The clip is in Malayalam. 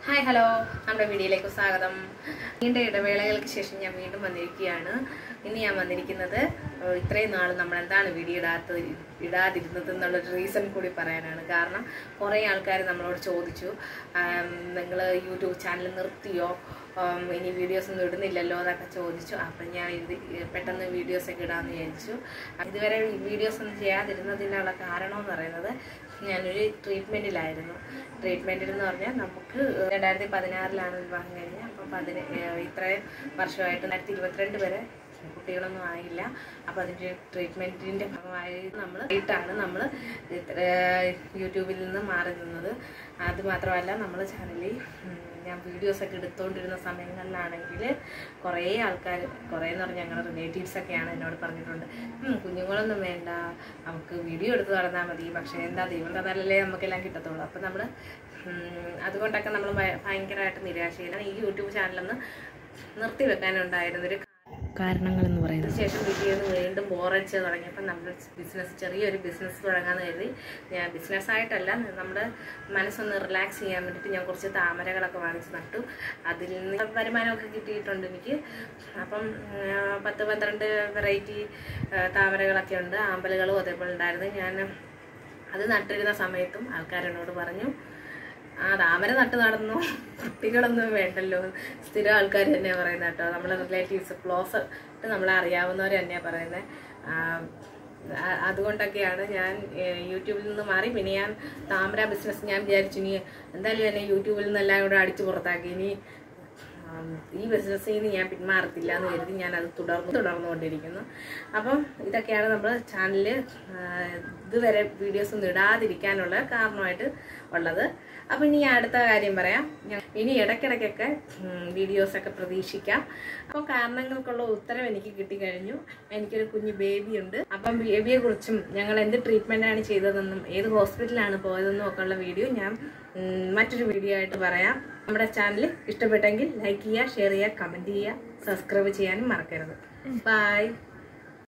ഹായ് ഹലോ നമ്മുടെ വീഡിയോയിലേക്ക് സ്വാഗതം നീണ്ട ഇടവേളകൾക്ക് ശേഷം ഞാൻ വീണ്ടും വന്നിരിക്കുകയാണ് ഇന്ന് ഞാൻ വന്നിരിക്കുന്നത് ഏഹ്, ഇത്രയും നാൾ നമ്മൾ എന്താണ് വീഡിയോ ഇടാത്ത ഇടാതിരുന്നത് എന്നുള്ളൊരു റീസൺ കൂടി പറയാനാണ് കാരണം കുറേ ആൾക്കാർ നമ്മളോട് ചോദിച്ചു നിങ്ങൾ യൂട്യൂബ് ചാനൽ നിർത്തിയോ ആം, ഇനി വീഡിയോസ് ഒന്നും ഇടുന്നില്ലല്ലോ എന്നൊക്കെ ചോദിച്ചു അപ്പം ഞാൻ ഇത് പെട്ടെന്ന് വീഡിയോസൊക്കെ ഇടാമെന്ന് വിചാരിച്ചു ഇതുവരെ വീഡിയോസ് ഒന്നും ചെയ്യാതിരുന്നതിനുള്ള കാരണം എന്ന് പറയുന്നത് ഞാനൊരു ട്രീറ്റ്മെൻറ്റിലായിരുന്നു ട്രീറ്റ്മെൻറ്റിൽ എന്ന് പറഞ്ഞാൽ നമുക്ക് രണ്ടായിരത്തി പതിനാറിലാണ് വിവാഹം കഴിഞ്ഞത് അപ്പം പതിന ഏഹ് ഇത്രയും വർഷമായിട്ട് രണ്ടായിരത്തി ഇരുപത്തിരണ്ട് വരെ കുട്ടികളൊന്നും ആയില്ല അപ്പോൾ അതിൻ്റെ ട്രീറ്റ്മെൻറ്റിൻ്റെ ഭാഗമായി നമ്മൾ ആയിട്ടാണ് നമ്മൾ യൂട്യൂബിൽ നിന്ന് മാറി നിന്നത് അത് മാത്രമല്ല നമ്മൾ ചാനലിൽ ഞാൻ വീഡിയോസൊക്കെ എടുത്തുകൊണ്ടിരുന്ന സമയങ്ങളിലാണെങ്കിൽ കുറേ ആൾക്കാർ കുറേ എന്ന് പറഞ്ഞാൽ ഞങ്ങളുടെ റിലേറ്റീവ്സൊക്കെയാണ് എന്നോട് പറഞ്ഞിട്ടുണ്ട് "ഉം, കുഞ്ഞുങ്ങളൊന്നും വേണ്ട നമുക്ക് വീഡിയോ എടുത്ത് നടന്നാൽ മതി പക്ഷേ എന്താ ദൈവം തന്നല്ലേ നമുക്കെല്ലാം കിട്ടത്തുള്ളൂ അപ്പം നമ്മൾ അതുകൊണ്ടൊക്കെ നമ്മൾ ഭയങ്കരമായിട്ട് നിരാശയിലാണ് ഈ യൂട്യൂബ് ചാനലൊന്ന് നിർത്തി വെക്കാനുണ്ടായിരുന്നൊരു കാരണങ്ങൾ എന്ന് പറയുന്നത് ശേഷം വീട്ടിൽ നിന്ന് വീണ്ടും ബോറടിച്ച് തുടങ്ങിയപ്പോൾ നമ്മുടെ ബിസിനസ് ചെറിയൊരു ബിസിനസ് തുടങ്ങാമെന്ന് കരുതി ഞാൻ ബിസിനസ്സായിട്ടല്ല നമ്മുടെ മനസ്സൊന്ന് റിലാക്സ് ചെയ്യാൻ വേണ്ടിയിട്ട് ഞാൻ കുറച്ച് താമരകളൊക്കെ വാങ്ങിച്ച് നട്ടു അതിൽ നിന്ന് വരുമാനമൊക്കെ കിട്ടിയിട്ടുണ്ട് എനിക്ക് അപ്പം ആ, പത്ത് പന്ത്രണ്ട് വെറൈറ്റി താമരകളൊക്കെ ഉണ്ട് ആമ്പലുകളും അതേപോലെ ഉണ്ടായിരുന്നു ഞാൻ അത് നട്ടിരുന്ന സമയത്തും ആൾക്കാരെന്നോട് പറഞ്ഞു ആ താമര നട്ട് നടന്നു കുട്ടികളൊന്നും വേണ്ടല്ലോ സ്ഥിരം ആൾക്കാർ തന്നെയാണ് പറയുന്നത് കേട്ടോ നമ്മളെ റിലേറ്റീവ്സ് ക്ലോസ് നമ്മളെ അറിയാവുന്നവർ തന്നെയാണ് പറയുന്നത് അതുകൊണ്ടൊക്കെയാണ് ഞാൻ ഏഹ്, യൂട്യൂബിൽ നിന്ന് മാറി പിന്നെ ഞാൻ താമര ബിസിനസ് ഞാൻ വിചാരിച്ചു ഇനി എന്തായാലും എന്നെ യൂട്യൂബിൽ നിന്നെല്ലാം കൂടെ അടിച്ചു പുറത്താക്കി ഇനി ആം, ഈ ബിസിനസ്സിൽ നിന്ന് ഞാൻ പിന്മാറത്തില്ല എന്ന് കരുതി ഞാൻ അത് തുടർന്ന് തുടർന്നുകൊണ്ടിരിക്കുന്നു അപ്പം ഇതൊക്കെയാണ് നമ്മൾ ചാനലിൽ ഇതുവരെ വീഡിയോസ് ഒന്നും ഇടാതിരിക്കാനുള്ള കാരണമായിട്ട് ഉള്ളത് അപ്പം ഇനി അടുത്ത കാര്യം പറയാം ഞാൻ- ഇനി ഇടയ്ക്കിടയ്ക്കൊക്കെ വീഡിയോസൊക്കെ പ്രതീക്ഷിക്കാം അപ്പോൾ കാരണങ്ങൾക്കുള്ള ഉത്തരം എനിക്ക് കിട്ടിക്കഴിഞ്ഞു എനിക്കൊരു കുഞ്ഞു ബേബിയുണ്ട് അപ്പം ബേബിയെ കുറിച്ചും ഞങ്ങൾ എന്ത് ട്രീറ്റ്മെൻറ്റാണ് ചെയ്തതെന്നും ഏത് ഹോസ്പിറ്റലാണ് പോയതെന്നും ഒക്കെ ഉള്ള വീഡിയോ ഞാൻ ഉം, മറ്റൊരു വീഡിയോ ആയിട്ട് പറയാം നമ്മുടെ ചാനൽ ഇഷ്ടപ്പെട്ടെങ്കിൽ ലൈക്ക് ചെയ്യുക ഷെയർ ചെയ്യുക കമൻറ്റ് ചെയ്യുക സബ്സ്ക്രൈബ് ചെയ്യാനും മറക്കരുത് ബൈ